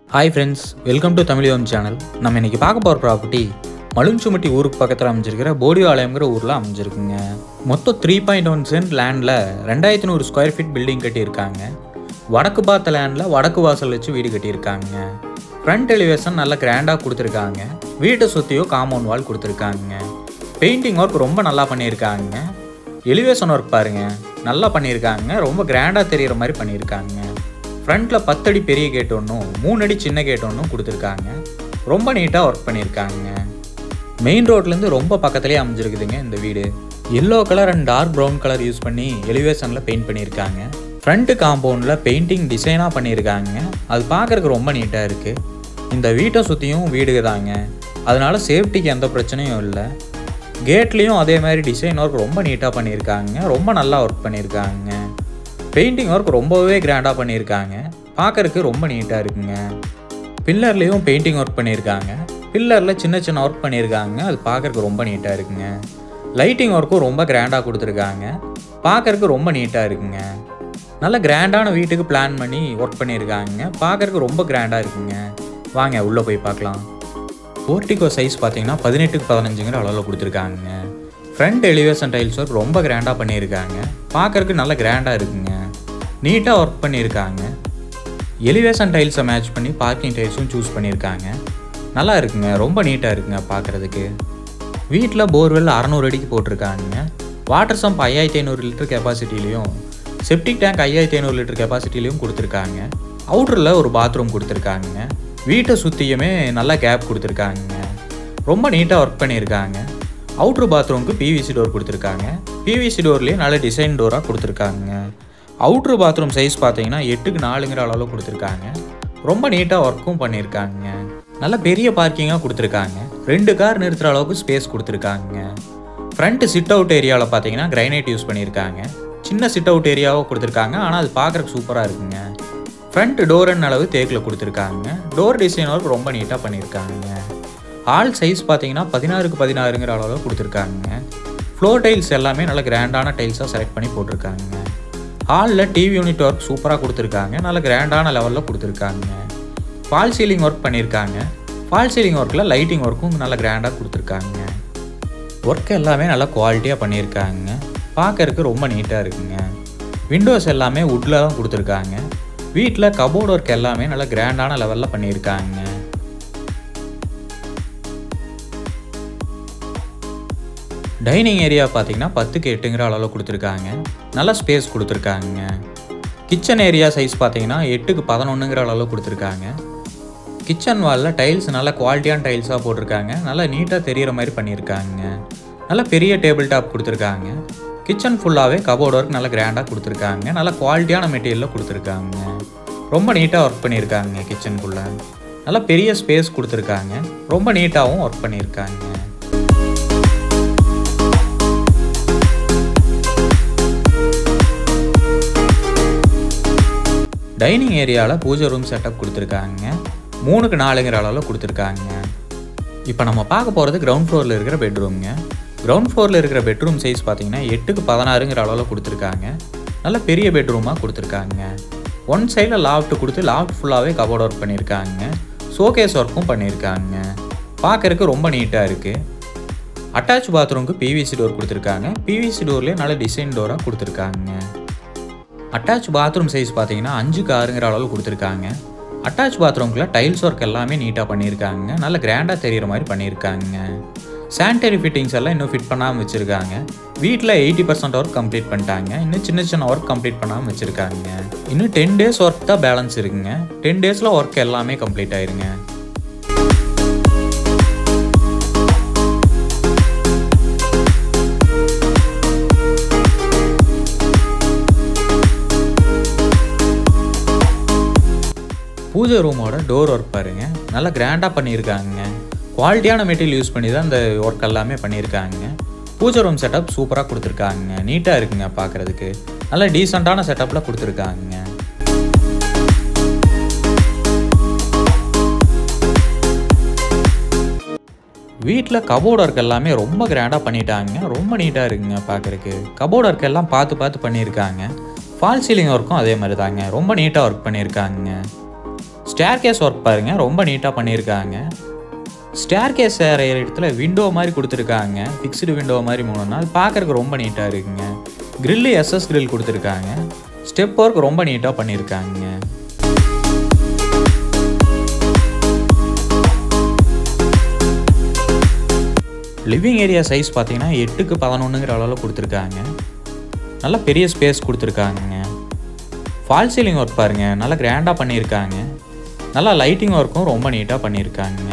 hi friends welcome to தமிழியோம் channel நம்ம இன்னைக்கு பார்க்க போகிற ப்ராப்பர்ட்டி மலுஞ்சுமட்டி ஊருக்கு பக்கத்தில் அமைஞ்சிருக்கிற போடிவாளையம்ங்கிற ஊரில் அமைஞ்சிருக்குங்க மொத்தம் த்ரீ பாயிண்ட் ஒன் சென்ட் லேண்டில் ரெண்டாயிரத்தி நூறு ஸ்கொயர் ஃபீட் பில்டிங் கட்டியிருக்காங்க வடக்கு பார்த்த லேண்டில் வடக்கு வாசல் வச்சு வீடு கட்டியிருக்காங்க ஃப்ரண்ட் எலிவேஷன் நல்லா கிராண்டாக கொடுத்துருக்காங்க வீட்டை சுற்றியும் காம்பவுண்ட் வால் கொடுத்துருக்காங்க பெயிண்டிங் ஒர்க் ரொம்ப நல்லா பண்ணியிருக்காங்க எலிவேஷன் ஒர்க் பாருங்க நல்லா பண்ணியிருக்காங்க ரொம்ப கிராண்டாக தெரிகிற மாதிரி பண்ணியிருக்காங்க ஃப்ரண்ட்டில் பத்தடி பெரிய கேட் ஒன்றும் மூணு அடி சின்ன கேட் ஒன்றும் கொடுத்துருக்காங்க ரொம்ப நீட்டாக ஒர்க் பண்ணியிருக்காங்க மெயின் ரோட்லேருந்து ரொம்ப பக்கத்துலேயே அமைஞ்சிருக்குதுங்க இந்த வீடு yellow colour and dark brown colour use பண்ணி எலிவேஷனில் பெயிண்ட் பண்ணியிருக்காங்க ஃப்ரண்ட் காம்பவுண்டில் பெயிண்டிங் டிசைனாக பண்ணியிருக்காங்க அது பார்க்குறதுக்கு ரொம்ப நீட்டாக இருக்குது இந்த வீட்டை சுற்றியும் வீடுக தாங்க அதனால சேஃப்டிக்கு எந்த பிரச்சனையும் இல்லை கேட்லேயும் அதே மாதிரி டிசைன் ஒர்க் ரொம்ப நீட்டாக பண்ணியிருக்காங்க ரொம்ப நல்லா ஒர்க் பண்ணியிருக்காங்க பெயிண்டிங் ஒர்க் ரொம்பவே கிராண்டாக பண்ணியிருக்காங்க பார்க்கறதுக்கு ரொம்ப நீட்டாக இருக்குங்க பில்லர்லேயும் பெயிண்டிங் ஒர்க் பண்ணியிருக்காங்க பில்லரில் சின்ன சின்ன ஒர்க் பண்ணியிருக்காங்க அது பார்க்கறதுக்கு ரொம்ப நீட்டாக இருக்குங்க லைட்டிங் ஒர்க்கும் ரொம்ப கிராண்டாக கொடுத்துருக்காங்க பார்க்கறதுக்கு ரொம்ப நீட்டாக இருக்குங்க நல்ல கிராண்டான வீட்டுக்கு பிளான் பண்ணி ஒர்க் பண்ணியிருக்காங்க பார்க்கறதுக்கு ரொம்ப கிராண்டாக இருக்குங்க வாங்க உள்ளே போய் பார்க்கலாம் போர்ட்டிகோ சைஸ் பார்த்தீங்கன்னா பதினெட்டுக்கு பதினஞ்சுங்கிற அளவில் கொடுத்துருக்காங்க ஃப்ரண்ட் எலிவேஷன் டைல்ஸ் ஒர்க் ரொம்ப கிராண்டாக பண்ணியிருக்காங்க பார்க்கறதுக்கு நல்ல கிராண்டாக இருக்குங்க நீட்டாக ஒர்க் பண்ணியிருக்காங்க எலிவேஷன் டைல்ஸை மேட்ச் பண்ணி பார்க்கிங் டைல்ஸும் சூஸ் பண்ணியிருக்காங்க நல்லா இருக்குங்க ரொம்ப நீட்டாக இருக்குங்க பார்க்குறதுக்கு வீட்டில் போர்வெல் அறநூறு அடிக்கு போட்டிருக்காங்க வாட்டர் சம்ப் ஐயாயிரத்தி ஐநூறு லிட்டர் கெப்பாசிட்டிலையும் செப்டிக் டேங்க் ஐயாயிரத்தி ஐநூறு லிட்டர் கெப்பாசிட்டிலையும் கொடுத்துருக்காங்க அவுட்டரில் ஒரு பாத்ரூம் கொடுத்துருக்காங்க வீட்டை சுற்றியுமே நல்லா கேப் கொடுத்துருக்காங்க ரொம்ப நீட்டாக ஒர்க் பண்ணியிருக்காங்க அவுட்ரு பாத்ரூமுக்கு பிவிசி டோர் கொடுத்துருக்காங்க பிவிசி டோர்லேயே நல்ல டிசைன் டோராக கொடுத்துருக்காங்க அவுட்ரு பாத்ரூம் சைஸ் பார்த்தீங்கன்னா எட்டுக்கு நாலுங்கிற அளவில் கொடுத்துருக்காங்க ரொம்ப நீட்டாக ஒர்க்கும் பண்ணியிருக்காங்க நல்ல பெரிய பார்க்கிங்காக கொடுத்துருக்காங்க ரெண்டு கார் நிறுத்துகிற அளவுக்கு ஸ்பேஸ் கொடுத்துருக்காங்க ஃப்ரண்ட் சிட் அவுட் ஏரியாவில் பார்த்தீங்கன்னா கிரைனைட் யூஸ் பண்ணியிருக்காங்க சின்ன சிட் அவுட் ஏரியாவும் கொடுத்துருக்காங்க ஆனால் அது பார்க்குறக்கு சூப்பராக இருக்குங்க ஃப்ரண்ட் டோரன் அளவு தேக்கில் கொடுத்துருக்காங்க டோர் டிசைன் ஒர்க் ரொம்ப நீட்டாக பண்ணியிருக்காங்க ஹால் சைஸ் பார்த்தீங்கன்னா பதினாறுக்கு பதினாறுங்கிற அளவில் கொடுத்துருக்காங்க ஃப்ளோர் டைல்ஸ் எல்லாமே நல்ல கிராண்டான டைல்ஸாக செலக்ட் பண்ணி போட்டிருக்காங்க ஹாலில் டிவி யூனிட் ஒர்க் சூப்பராக கொடுத்துருக்காங்க நல்ல கிராண்டான லெவலில் கொடுத்துருக்காங்க ஃபால் சீலிங் ஒர்க் பண்ணியிருக்காங்க ஃபால் சீலிங் ஒர்க்கில் லைட்டிங் ஒர்க்கும் நல்ல கிராண்டாக கொடுத்துருக்காங்க ஒர்க் எல்லாமே நல்லா குவாலிட்டியாக பண்ணியிருக்காங்க பார்க்கறதுக்கு ரொம்ப நீட்டாக இருக்குங்க விண்டோஸ் எல்லாமே வுட்டில் தான் கொடுத்துருக்காங்க வீட்டில் கபோர்ட் ஒர்க் எல்லாமே நல்லா கிராண்டான லெவலில் பண்ணியிருக்காங்க டைனிங் ஏரியா பார்த்தீங்கன்னா பத்துக்கு எட்டுங்கிற அளவில் கொடுத்துருக்காங்க நல்ல ஸ்பேஸ் கொடுத்துருக்காங்க கிச்சன் ஏரியா சைஸ் பார்த்தீங்கன்னா எட்டுக்கு பதினொன்றுங்கிற அளவில் கொடுத்துருக்காங்க கிச்சன் வாலில் டைல்ஸ் நல்ல குவாலிட்டியான டைல்ஸாக போட்டிருக்காங்க நல்லா நீட்டாக தெரிகிற மாதிரி பண்ணியிருக்காங்க நல்ல பெரிய டேபிள் டாப் கொடுத்துருக்காங்க கிச்சன் ஃபுல்லாகவே கபோர்ட் ஒர்க் நல்லா கிராண்டாக கொடுத்துருக்காங்க நல்ல குவாலிட்டியான மெட்டீரியலில் கொடுத்துருக்காங்க ரொம்ப நீட்டாக ஒர்க் பண்ணியிருக்காங்க கிச்சனுக்குள்ளே நல்ல பெரிய ஸ்பேஸ் கொடுத்துருக்காங்க ரொம்ப நீட்டாகவும் ஒர்க் பண்ணியிருக்காங்க டைனிங் ஏரியாவில் பூஜை ரூம் செட்டப் கொடுத்துருக்காங்க மூணுக்கு நாலுங்கிற அளவில் கொடுத்துருக்காங்க இப்போ நம்ம பார்க்க போகிறது கிரவுண்ட் ஃப்ளோரில் இருக்கிற பெட்ரூம்ங்க கிரவுண்ட் ஃப்ளோரில் இருக்கிற பெட்ரூம் சைஸ் பார்த்தீங்கன்னா எட்டுக்கு பதினாறுங்கிற அளவில் கொடுத்துருக்காங்க நல்ல பெரிய பெட்ரூமாக கொடுத்துருக்காங்க ஒன் சைடில் லாஃப்ட் கொடுத்து லாஃப்ட் ஃபுல்லாகவே கபோர்ட் ஒர்க் பண்ணியிருக்காங்க ஷோகேஸ் ஒர்க்கும் பண்ணியிருக்காங்க பார்க்கறதுக்கு ரொம்ப நீட்டாக இருக்குது அட்டாச் பாத்ரூமுக்கு பிவிசி டோர் கொடுத்துருக்காங்க பிவிசி டோர்லேயே நல்ல டிசைன் டோராக கொடுத்துருக்காங்க அட்டாச் பாத்ரூம் சைஸ் பார்த்தீங்கன்னா அஞ்சுக்கு ஆறுங்கிற அளவில் கொடுத்துருக்காங்க அட்டாச் பாத்ரூம்குள்ள டைல்ஸ் ஒர்க் எல்லாமே நீட்டாக பண்ணியிருக்காங்க நல்ல கிராண்டாக தெரிகிற மாதிரி பண்ணியிருக்காங்க சானிடரி ஃபிட்டிங்ஸ் எல்லாம் இன்னும் ஃபிட் பண்ணாமல் வச்சுருக்காங்க வீட்டில் எயிட்டி பர்சன்ட் ஒர்க் கம்ப்ளீட் பண்ணிட்டாங்க இன்னும் சின்ன சின்ன ஒர்க் கம்ப்ளீட் பண்ணாமல் வச்சுருக்காங்க இன்னும் டென் டேஸ் ஒர்க் தான் பேலன்ஸ் இருக்குங்க டென் டேஸில் ஒர்க் எல்லாமே கம்ப்ளீட் ஆயிருங்க பூஜை ரூமோட டோர் ஒர்க் பாருங்க நல்லா கிராண்டாக பண்ணியிருக்காங்க குவாலிட்டியான மெட்டீரியல் யூஸ் பண்ணி தான் இந்த ஒர்க் எல்லாமே பண்ணியிருக்காங்க பூஜை ரூம் செட்டப் சூப்பராக கொடுத்துருக்காங்க நீட்டாக இருக்குங்க பார்க்குறதுக்கு நல்ல டீசெண்டான செட்டப்பில் கொடுத்துருக்காங்க வீட்டில் கபோர்ட் ஒர்க் எல்லாமே ரொம்ப கிராண்டாக பண்ணிட்டாங்க ரொம்ப நீட்டாக இருக்குங்க பார்க்குறதுக்கு கபோர்ட் ஒர்க் எல்லாம் பார்த்து பார்த்து பண்ணியிருக்காங்க ஃபால் சீலிங் ஒர்க்கும் அதே மாதிரி தாங்க ரொம்ப நீட்டாக ஒர்க் பண்ணியிருக்காங்க ஸ்டேர் கேஸ் ஒர்க் பாருங்கள் ரொம்ப நீட்டாக பண்ணியிருக்காங்க ஸ்டேர் கேஸ் ஏற இடத்துல விண்டோ மாதிரி கொடுத்துருக்காங்க ஃபிக்ஸ்டு விண்டோ மாதிரி மூணுன்னா அது பார்க்குறக்கு ரொம்ப நீட்டாக இருக்குங்க கிரில்லு எஸ்எஸ் கிரில் கொடுத்துருக்காங்க ஸ்டெப் ஒர்க் ரொம்ப நீட்டாக பண்ணியிருக்காங்க லிவிங் ஏரியா சைஸ் பார்த்தீங்கன்னா எட்டுக்கு பதினொன்றுங்கிற அளவில் கொடுத்துருக்காங்க நல்ல பெரிய ஸ்பேஸ் கொடுத்துருக்காங்க ஃபால் சீலிங் ஒர்க் பாருங்கள் நல்லா கிராண்டாக பண்ணியிருக்காங்க நல்லா லைட்டிங் ஒர்க்கும் ரொம்ப நீட்டாக பண்ணியிருக்காங்க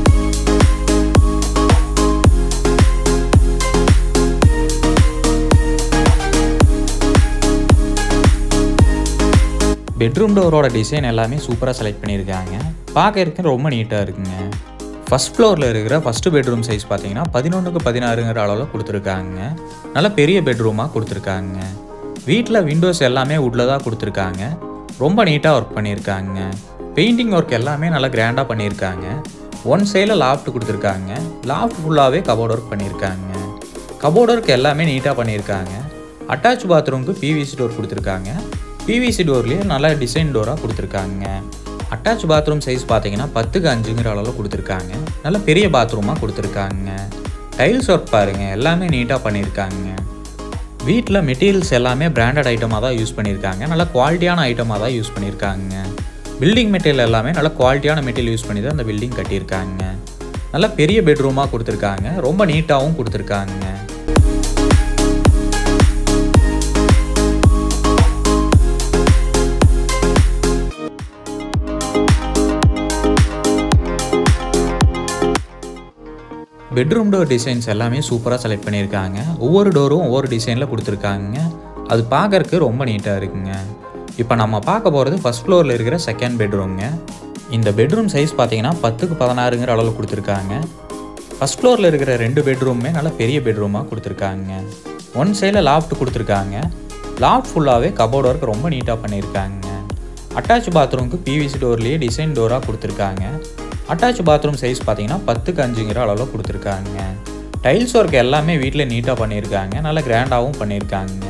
பெட்ரூம் டோரோட டிசைன் எல்லாமே சூப்பராக செலக்ட் பண்ணியிருக்காங்க பார்க்கறதுக்கு ரொம்ப நீட்டாக இருக்குங்க ஃபஸ்ட் ஃப்ளோரில் இருக்கிற ஃபஸ்ட்டு பெட்ரூம் சைஸ் பார்த்தீங்கன்னா பதினொன்றுக்கு பதினாறுங்கிற அளவில் கொடுத்துருக்காங்க நல்ல பெரிய பெட்ரூமாக கொடுத்துருக்காங்க வீட்டில் விண்டோஸ் எல்லாமே உட்டில் தான் கொடுத்துருக்காங்க ரொம்ப நீட்டாக ஒர்க் பண்ணியிருக்காங்க பெயிண்டிங் ஒர்க் எல்லாமே நல்லா கிராண்டாக பண்ணியிருக்காங்க ஒன் சைடில் லாஃப்ட் கொடுத்துருக்காங்க லாஃப்ட் ஃபுல்லாகவே கபோர்ட் ஒர்க் பண்ணியிருக்காங்க கபோர்ட் ஒர்க் எல்லாமே நீட்டாக பண்ணியிருக்காங்க அட்டாச் பாத்ரூமுக்கு பிவிசி டோர் கொடுத்துருக்காங்க பிவிசி டோர்லேயே நல்லா டிசைன் டோராக கொடுத்துருக்காங்க அட்டாச் பாத்ரூம் சைஸ் பார்த்தீங்கன்னா பத்துக்கு அஞ்சுங்கிற அளவில் கொடுத்துருக்காங்க நல்ல பெரிய பாத்ரூமாக கொடுத்துருக்காங்க டைல்ஸ் ஒர்க் பாருங்கள் எல்லாமே நீட்டாக பண்ணியிருக்காங்க வீட்டில் மெட்டீரியல்ஸ் எல்லாமே பிராண்டட் ஐட்டமாக தான் யூஸ் பண்ணியிருக்காங்க நல்ல குவாலிட்டியான ஐட்டமாக தான் யூஸ் பண்ணியிருக்காங்க பில்டிங் மெட்டீரியல் எல்லாமே நல்ல குவாலிட்டியான மெட்டீரியல் யூஸ் பண்ணி தான் அந்த பில்டிங் கட்டியிருக்காங்க நல்ல பெரிய பெட்ரூமாக கொடுத்துருக்காங்க ரொம்ப நீட்டாகவும் கொடுத்துருக்காங்க பெட்ரூம் டோர் டிசைன்ஸ் எல்லாமே சூப்பராக செலக்ட் பண்ணியிருக்காங்க ஒவ்வொரு டோரும் ஒவ்வொரு டிசைனில் கொடுத்துருக்காங்க அது பார்க்கறக்கு ரொம்ப நீட்டாக இருக்குங்க இப்போ நம்ம பார்க்க போகிறது ஃபஸ்ட் ஃப்ளோரில் இருக்கிற செகண்ட் பெட்ரூம்ங்க இந்த பெட்ரூம் சைஸ் பார்த்தீங்கன்னா பத்துக்கு பதினாறுங்கிற அளவில் கொடுத்துருக்காங்க ஃபஸ்ட் ஃப்ளோரில் இருக்கிற ரெண்டு பெட்ரூமே நல்ல பெரிய பெட்ரூமாக கொடுத்துருக்காங்க ஒன் சைடில் லாஃப்ட் கொடுத்துருக்காங்க லாஃப்ட் ஃபுல்லாகவே கபோர்ட் ஒர்க் ரொம்ப நீட்டாக பண்ணியிருக்காங்க அட்டாச் பாத்ரூமுக்கு பிவிசி டோர்லேயே டிசைன் டோராக கொடுத்துருக்காங்க அட்டாச் பாத்ரூம் சைஸ் பார்த்தீங்கன்னா பத்துக்கு அஞ்சுங்கிற அளவில் கொடுத்துருக்காங்க டைல்ஸ் ஒர்க் எல்லாமே வீட்டில் நீட்டாக பண்ணியிருக்காங்க நல்லா கிராண்டாகவும் பண்ணியிருக்காங்க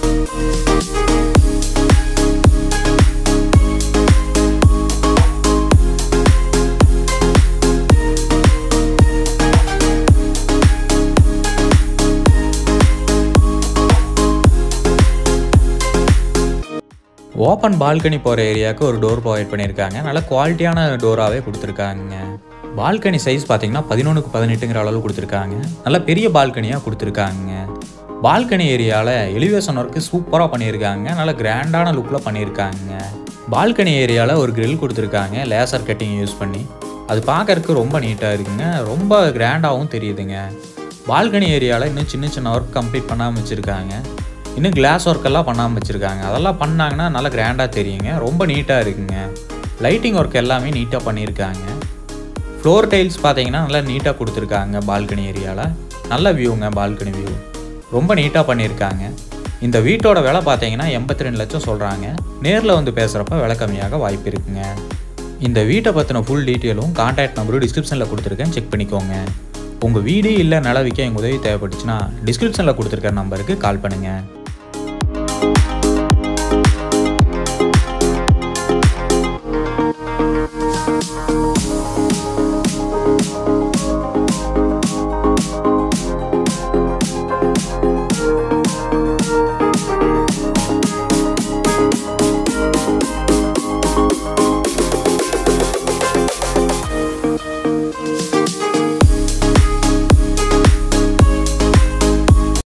ஓப்பன் பால்கனி போகிற ஏரியாவுக்கு ஒரு டோர் ப்ரொவைட் பண்ணியிருக்காங்க நல்ல குவாலிட்டியான டோராகவே கொடுத்துருக்காங்க பால்கனி சைஸ் பார்த்தீங்கன்னா பதினொன்றுக்கு பதினெட்டுங்கிற அளவு கொடுத்துருக்காங்க நல்ல பெரிய பால்கனியாக கொடுத்துருக்காங்க பால்கனி ஏரியாவில் எலிவேஷன் ஒர்க்கு சூப்பராக பண்ணியிருக்காங்க நல்ல கிராண்டான லுக்கில் பண்ணியிருக்காங்க பால்கனி ஏரியாவில் ஒரு grill கொடுத்துருக்காங்க லேசர் கட்டிங் யூஸ் பண்ணி அது பார்க்கறதுக்கு ரொம்ப நீட்டாக இருக்குங்க ரொம்ப கிராண்டாகவும் தெரியுதுங்க பால்கனி ஏரியாவில் இன்னும் சின்ன சின்ன ஒர்க் கம்ப்ளீட் பண்ணாமல் வச்சுருக்காங்க இன்னும் கிளாஸ் ஒர்க்கெல்லாம் பண்ணாமல் வச்சுருக்காங்க அதெல்லாம் பண்ணாங்கன்னா நல்லா கிராண்டாக தெரியுங்க ரொம்ப நீட்டாக இருக்குங்க லைட்டிங் ஒர்க் எல்லாமே நீட்டாக பண்ணியிருக்காங்க ஃப்ளோர் டைல்ஸ் பார்த்தீங்கன்னா நல்லா நீட்டாக கொடுத்துருக்காங்க பால்கனி ஏரியாவில் நல்ல வியூங்க பால்கனி வியூ ரொம்ப நீட்டாக பண்ணியிருக்காங்க இந்த வீட்டோட விலை பார்த்தீங்கன்னா எண்பத்தி ரெண்டு லட்சம் சொல்கிறாங்க நேரில் வந்து பேசுகிறப்ப விலை கம்மியாக வாய்ப்பு இருக்குங்க இந்த வீட்டை பற்றின ஃபுல் டீட்டெயிலும் கான்டாக்ட் நம்பரும் டிஸ்கிரிப்ஷனில் கொடுத்துருக்கேன் செக் பண்ணிக்கோங்க உங்கள் வீடு இல்லை நில விற்க எங்கள் உதவி தேவைப்பட்டுச்சுன்னா டிஸ்கிரிப்ஷனில் கொடுத்துருக்க நம்பருக்கு கால் பண்ணுங்கள்